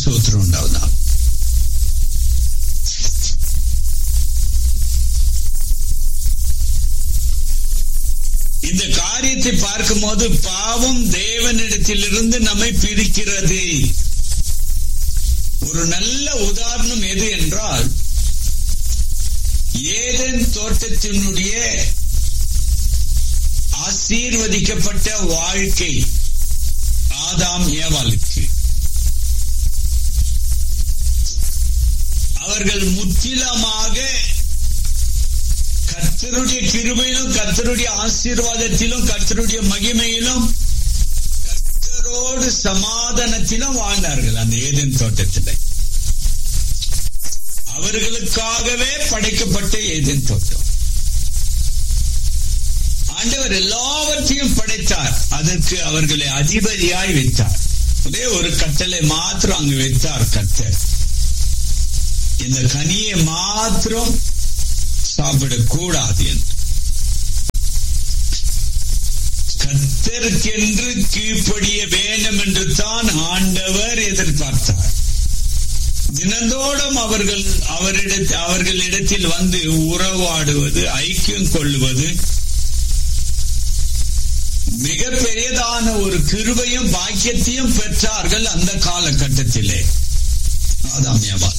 சோத்திரம் உண்டாவதா இந்த காரியத்தை பார்க்கும்போது பாவம் தேவனிடத்திலிருந்து நம்மை பிரிக்கிறது ஒரு நல்ல உதாரணம் எது என்றால் ஏதன் தோட்டத்தினுடைய ஆசீர்வதிக்கப்பட்ட வாழ்க்கை ஆதாம் ஏவாளுக்கு அவர்கள் முற்றிலுமாக கர்த்தருடைய கிருபையிலும் கர்த்தருடைய ஆசீர்வாதத்திலும் கர்த்தருடைய மகிமையிலும் கர்த்தரோடு சமாதானத்திலும் வாழ்ந்தார்கள் அந்த ஏதேன் தோட்டத்தில் அவர்களுக்காகவே படைக்கப்பட்ட ஏதேன் தோட்டம் ஆண்டவர் எல்லாவற்றையும் படைத்தார் அதற்கு அவர்களை அதிபதியாய் வைத்தார் ஒரே ஒரு கட்டளை மாத்திரம் அங்கு வைத்தார் கர்த்தர் இந்த கனியை மாத்திரம் சாப்பிடக்கூடாது என்று கத்தருக்கென்று கீழ்ப்படிய வேண்டும் என்று தான் ஆண்டவர் எதிர்பார்த்தார் தினந்தோறும் அவர்கள் அவரிடத்தில் அவர்களிடத்தில் வந்து உறவாடுவது ஐக்கியம் கொள்வது மிக பெரியதான ஒரு கிருபையும் பாக்கியத்தையும் பெற்றார்கள் அந்த காலகட்டத்திலே ஆதாம் ஏவாள்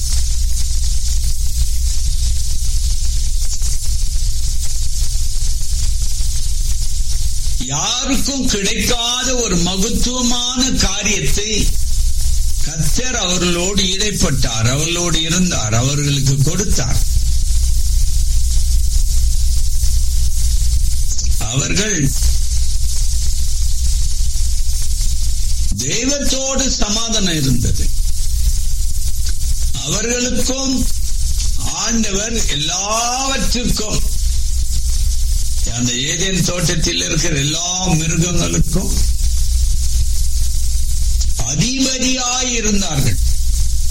யாருக்கும் கிடைக்காத ஒரு மகத்துவமான காரியத்தை கத்தர் அவர்களோடு இடைப்பட்டார் அவர்களோடு இருந்தார் அவர்களுக்கு கொடுத்தார் அவர்கள் தெய்வத்தோடு சமாதானம் இருந்தது அவர்களுக்கும் ஆண்டவர் எல்லாவற்றுக்கும் அந்த ஏதேன் தோட்டத்தில் இருக்கிற எல்லா மிருகங்களுக்கும் அதிபதியாய் இருந்தார்கள்